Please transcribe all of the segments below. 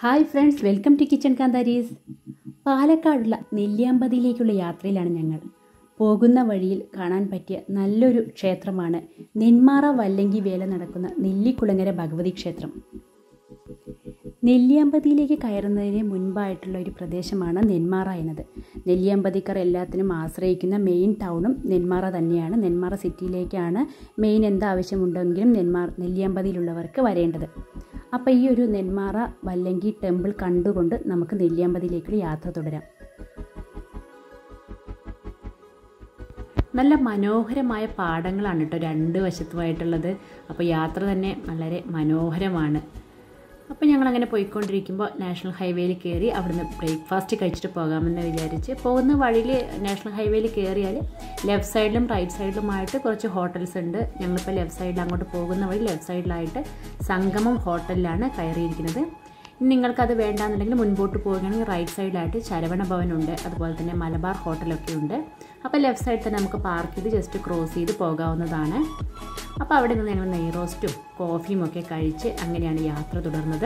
hi friends welcome to kitchen Kantharis പാലക്കാടുള്ള നെല്ലിയാമ്പതിയിലേക്കുള്ള യാത്രയിലാണ് ഞങ്ങൾ പോകുന്ന വഴിയിൽ കാണാൻ പറ്റിയ നല്ലൊരു ക്ഷേത്രമാണ് നെന്മാറ വല്ലങ്കി വേല നടക്കുന്ന നെല്ലിക്കുളങ്ങര ഭഗവതി ക്ഷേത്രം നെല്ലിയാമ്പതിയിലേക്ക് കയറുന്നതിന് മുൻപായിട്ടുള്ള ഒരു പ്രദേശമാണ് നെന്മാറ എന്നത് നെല്ലിയാമ്പതിക്കാർ എല്ലാത്തിനും ആശ്രയിക്കുന്ന മെയിൻ ടൗണും നെന്മാറ തന്നെയാണ് നെന്മാറ സിറ്റിയിലേക്കാണ് മെയിൻ എന്താവശ്യമുണ്ടെങ്കിലും നെന്മാർ നെല്ലിയാമ്പതിയിലുള്ളവർക്ക് വരേണ്ടത് അപ്പോൾ ഈ ഒരു നെന്മാറ വല്ലങ്കി ടെമ്പിൾ കണ്ടുകൊണ്ട് നമുക്ക് നെല്ലിയാമ്പതിയിലേക്കുള്ള യാത്ര തുടരാം നല്ല മനോഹരമായ പാടങ്ങളാണ് കേട്ടോ രണ്ട് വശത്തുമായിട്ടുള്ളത് അപ്പോൾ യാത്ര തന്നെ വളരെ മനോഹരമാണ് അപ്പോൾ ഞങ്ങളങ്ങനെ പോയിക്കൊണ്ടിരിക്കുമ്പോൾ നാഷണൽ ഹൈവേയിൽ കയറി അവിടുന്ന് ബ്രേക്ക്ഫാസ്റ്റ് കഴിച്ചിട്ട് പോകാമെന്ന് വിചാരിച്ച് പോകുന്ന വഴിയിൽ നാഷണൽ ഹൈവേയിൽ കയറിയാൽ ലെഫ്റ്റ് സൈഡിലും റൈറ്റ് സൈഡിലുമായിട്ട് കുറച്ച് ഹോട്ടൽസ് ഉണ്ട് ഞങ്ങളിപ്പോൾ ലെഫ്റ്റ് സൈഡിൽ അങ്ങോട്ട് പോകുന്ന വഴി ലെഫ്റ്റ് സൈഡിലായിട്ട് സംഗമം ഹോട്ടലിലാണ് കയറിയിരിക്കുന്നത് ഇനി നിങ്ങൾക്കത് വേണ്ടാന്നുണ്ടെങ്കിൽ മുൻപോട്ട് പോവുകയാണെങ്കിൽ റൈറ്റ് സൈഡിലായിട്ട് ചരവണ ഭവനുണ്ട് അതുപോലെ തന്നെ മലബാർ ഹോട്ടലൊക്കെ ഉണ്ട് അപ്പോൾ ലെഫ്റ്റ് സൈഡിൽ തന്നെ നമുക്ക് പാർക്ക് ചെയ്ത് ജസ്റ്റ് ക്രോസ് ചെയ്ത് പോകാവുന്നതാണ് അപ്പോൾ അവിടെ നിന്ന് ഞങ്ങൾ നെയ് റോസ്റ്റും കോഫിയും ഒക്കെ കഴിച്ച് അങ്ങനെയാണ് യാത്ര തുടർന്നത്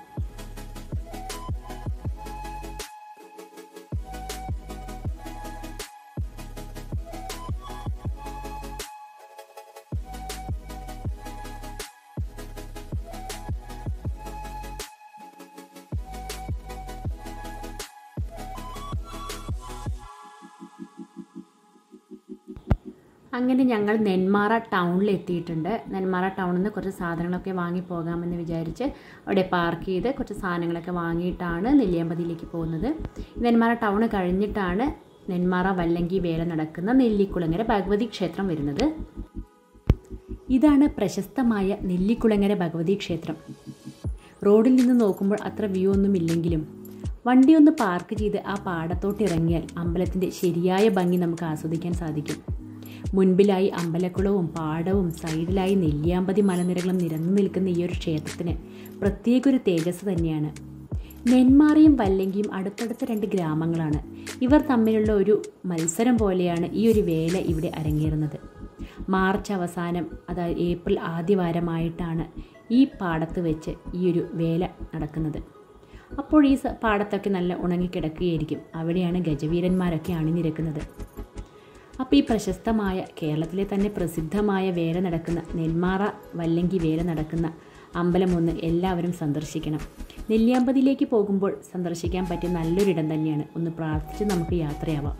അങ്ങനെ ഞങ്ങൾ നെന്മാറ ടൗണിൽ എത്തിയിട്ടുണ്ട് നെന്മാറ ടൗണിൽ നിന്ന് കുറച്ച് സാധനങ്ങളൊക്കെ വാങ്ങി പോകാമെന്ന് വിചാരിച്ച് അവിടെ പാർക്ക് ചെയ്ത് കുറച്ച് സാധനങ്ങളൊക്കെ വാങ്ങിയിട്ടാണ് നെല്ലിയാമ്പതിയിലേക്ക് പോകുന്നത് നെന്മാറ ടൗൺ കഴിഞ്ഞിട്ടാണ് നെന്മാറ വല്ലങ്കി വേല നടക്കുന്ന നെല്ലിക്കുളങ്ങര ഭഗവതി ക്ഷേത്രം വരുന്നത് ഇതാണ് പ്രശസ്തമായ നെല്ലിക്കുളങ്ങര ഭഗവതി ക്ഷേത്രം റോഡിൽ നിന്ന് നോക്കുമ്പോൾ അത്ര വ്യൂ ഒന്നും ഇല്ലെങ്കിലും വണ്ടി ഒന്ന് പാർക്ക് ചെയ്ത് ആ പാടത്തോട്ട് ഇറങ്ങിയാൽ അമ്പലത്തിൻ്റെ ശരിയായ ഭംഗി നമുക്ക് ആസ്വദിക്കാൻ സാധിക്കും മുൻപിലായി അമ്പലക്കുളവും പാടവും സൈഡിലായി നെല്ലിയാമ്പതി മലനിരകളും നിരന്നു നിൽക്കുന്ന ഈ ഒരു ക്ഷേത്രത്തിന് പ്രത്യേക ഒരു തേജസ് തന്നെയാണ് നെന്മാറയും വല്ലങ്കിയും അടുത്തടുത്ത രണ്ട് ഗ്രാമങ്ങളാണ് ഇവർ തമ്മിലുള്ള ഒരു മത്സരം പോലെയാണ് ഈ ഒരു വേല ഇവിടെ അരങ്ങേറുന്നത് മാർച്ച് അവസാനം അതായത് ഏപ്രിൽ ആദ്യവാരമായിട്ടാണ് ഈ പാടത്ത് വെച്ച് ഈ ഒരു വേല നടക്കുന്നത് അപ്പോൾ ഈ പാടത്തൊക്കെ നല്ല ഉണങ്ങിക്കിടക്കുകയായിരിക്കും അവിടെയാണ് ഗജവീരന്മാരൊക്കെ അണിനിരക്കുന്നത് അപ്പോൾ ഈ പ്രശസ്തമായ കേരളത്തിലെ തന്നെ പ്രസിദ്ധമായ വേല നടക്കുന്ന നെന്മാറ വല്ലങ്കി വേല നടക്കുന്ന അമ്പലമൊന്ന് എല്ലാവരും സന്ദർശിക്കണം നെല്ലിയാമ്പതിയിലേക്ക് പോകുമ്പോൾ സന്ദർശിക്കാൻ പറ്റിയ നല്ലൊരിടം തന്നെയാണ് ഒന്ന് പ്രാർത്ഥിച്ച് നമുക്ക് യാത്രയാവാം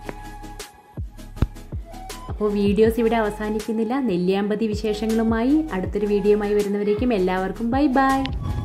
അപ്പോൾ വീഡിയോസ് ഇവിടെ അവസാനിക്കുന്നില്ല നെല്ലിയാമ്പതി വിശേഷങ്ങളുമായി അടുത്തൊരു വീഡിയോയുമായി വരുന്നവരേക്കും എല്ലാവർക്കും ബൈ ബൈ